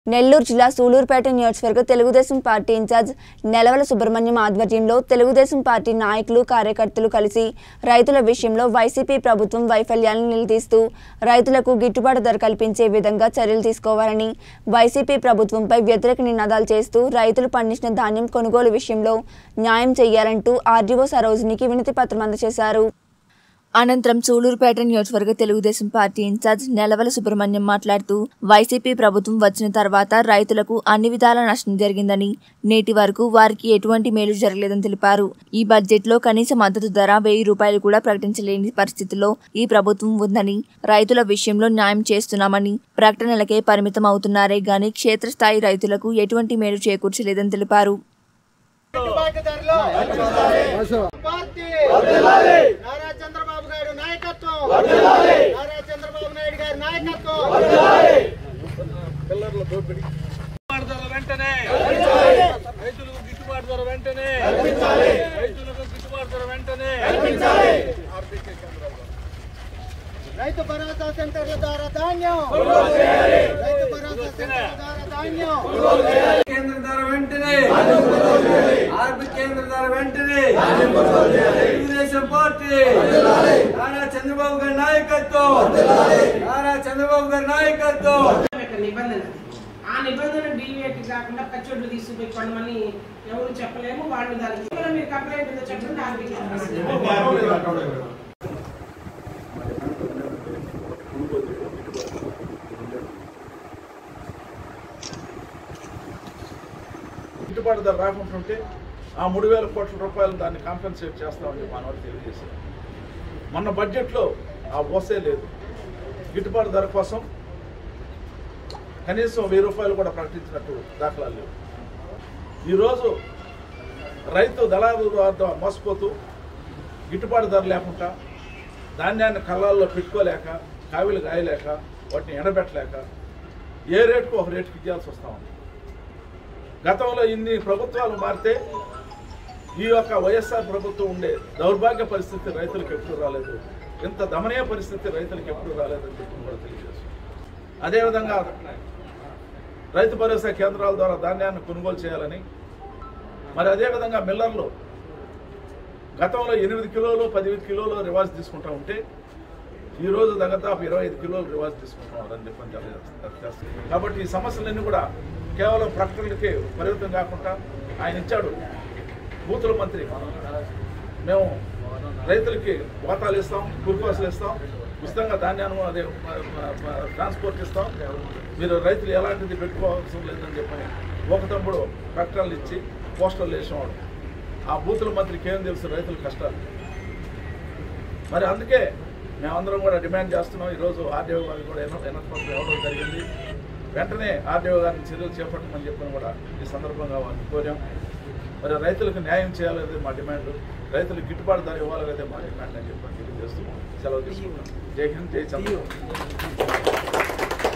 నెల్లూరు జిల్లా సూలూరుపేట నియోజకవర్గ Telugu Desam party incharge Nelavala Subrahmanyam ఆధ్వర్యంలో తెలుగుదేశం పార్టీ నాయకులు కార్యకర్తలు కలిసి రైతుల విషయంలో వైసీపీ ప్రభుత్వం వైఫల్యాలను నిలదీస్తూ రైతులకు గిట్టుబాటు ధర కల్పించే విధంగా చర్యలు తీసుకోవాలని వైసీపీ ప్రభుత్వంపై వ్యతిరేక నినాదాలు చేస్తూ రైతులు పండించిన ధాన్యం కొనుగోలు విషయంలో న్యాయం చేయాలంటూ ఆర్డీఓ సరోజినికి వినతి పత్రం అందజేశారు అనంతరం సూలూరుపేట నియోజకవర్గ తెలుగుదేశం పార్టీ ఇన్ఛార్జ్ నెలవల సుబ్రహ్మణ్యం మాట్లాడుతూ వైసీపీ ప్రభుత్వం వచ్చిన తర్వాత రైతులకు అన్ని విధాల నష్టం జరిగిందని నేటి వరకు వారికి ఎటువంటి మేలు జరగలేదని తెలిపారు ఈ బడ్జెట్లో కనీస మద్దతు ధర వెయ్యి రూపాయలు కూడా ప్రకటించలేని పరిస్థితిలో ఈ ప్రభుత్వం ఉందని రైతుల విషయంలో న్యాయం చేస్తున్నామని ప్రకటనలకే పరిమితం అవుతున్నారే గాని క్షేత్రస్థాయి రైతులకు ఎటువంటి మేలు చేకూర్చలేదని తెలిపారు గిట్టుబాటుదారులు పార్టీ నారా చంద్రబాబు నాయుడు నాయకత్వం నారా చంద్రబాబు నాయుడు గారి నాయకత్వం గిట్టుబాటు ధర వెంటనే రైతులకు గిట్టుబాటు ధర వెంటనే రైతులకు గిట్టుబాటు ధర వెంటనే రైతు భరోసా సెంటర్ల ద్వారా ధాన్యం రైతు భరోసా సెంటర్ల ద్వారా ధాన్యం కేంద్ర ధర వెంటనే ఆర్బి కేంద్ర ధర వెంటనే తెలుగుదేశం పార్టీ నారా చంద్రబాబు గారి నాయకత్వం నారా చంద్రబాబు గారి నాయకత్వం యొక్క నిబంధన ఆ నిబంధన డీవియేట్ కాకుండా పచ్చొడ్లు తీసుకుపోయి కొనమని ఎవరు చెప్పలేము వాళ్ళు దానికి కూడా మీరు కంప్లైంట్ ఉందో చెప్పండి ఆర్బీకి గిట్టుబాటు ధర రాకుంటుంటే ఆ మూడు వేల కోట్ల రూపాయలు దాన్ని కాంపెన్సేట్ చేస్తామని చెప్పి మనవాడు తెలియజేశారు మొన్న బడ్జెట్లో ఆ ఓసే లేదు గిట్టుబాటు ధర కోసం కనీసం వెయ్యి రూపాయలు కూడా ప్రకటించినట్టు దాఖలాలు లేవు ఈరోజు రైతు దళారు వద్ద మోసపోతూ గిట్టుబాటు ధర లేకుండా ధాన్యాన్ని కళ్ళాల్లో పెట్టుకోలేక కావిలు గాయలేక వాటిని ఎండబెట్టలేక ఏ రేటుకు ఒక రేటుకి ఇవ్వాల్సి వస్తూ ఉంది గతంలో ఇన్ని ప్రభుత్వాలు మారితే ఈ యొక్క వైఎస్ఆర్ ప్రభుత్వం ఉండే దౌర్భాగ్య పరిస్థితి రైతులకు ఎప్పుడు రాలేదు ఇంత దమనీయ పరిస్థితి రైతులకు ఎప్పుడు రాలేదని చెప్పి కూడా తెలియజేస్తుంది అదేవిధంగా రైతు భరోసా కేంద్రాల ద్వారా ధాన్యాన్ని కొనుగోలు చేయాలని మరి అదేవిధంగా మిల్లర్లు గతంలో ఎనిమిది కిలోలు పదిహేను కిలోలు రివాజ్ తీసుకుంటా ఉంటే ఈ రోజు దాదాపు ఇరవై ఐదు కిలోలు రివాజ్ తీసుకుంటున్నారని చెప్పని తెలియజేస్తారు కాబట్టి ఈ సమస్యలన్నీ కూడా కేవలం ప్రకటనలకే పరిమితం కాకుండా ఆయన ఇచ్చాడు బూతుల మంత్రి మేము రైతులకి వాటాలు ఇస్తాం కుర్పాసులు ఇస్తాం ఉచితంగా ధాన్యాన్ని అదే మ- మ- మ- ట్రాన్స్పోర్ట్ ఇస్తాం మీరు రైతులు ఎలాంటిది పెట్టుకోవాల్సిన లేదని చెప్పని ఒక తమ్ముడు ప్రకటనలు ఇచ్చి పోస్టర్లు వేసేవాడు ఆ బూతుల మంత్రికి ఏం తెలుసు రైతుల కష్టాలు మరి అందుకే మేమందరం కూడా డిమాండ్ చేస్తున్నాం ఈరోజు ఆర్డీఓ గారికి కూడా ఎన్నో ఎన్నపత్రం ఇవ్వడం జరిగింది వెంటనే ఆర్డీఓ గారిని చర్యలు చేపట్టమని చెప్పని కూడా ఈ సందర్భంగా వారిని కోరాం మరి రైతులకు న్యాయం చేయాలనేది మా డిమాండ్ రైతులకు గిట్టుబాటు ధర ఇవ్వాలనేది మా డిమాండ్ అని చెప్పని తెలియజేస్తూ సెలవు తీసుకుంటాం జై హింద్ జై చంద్రబాబు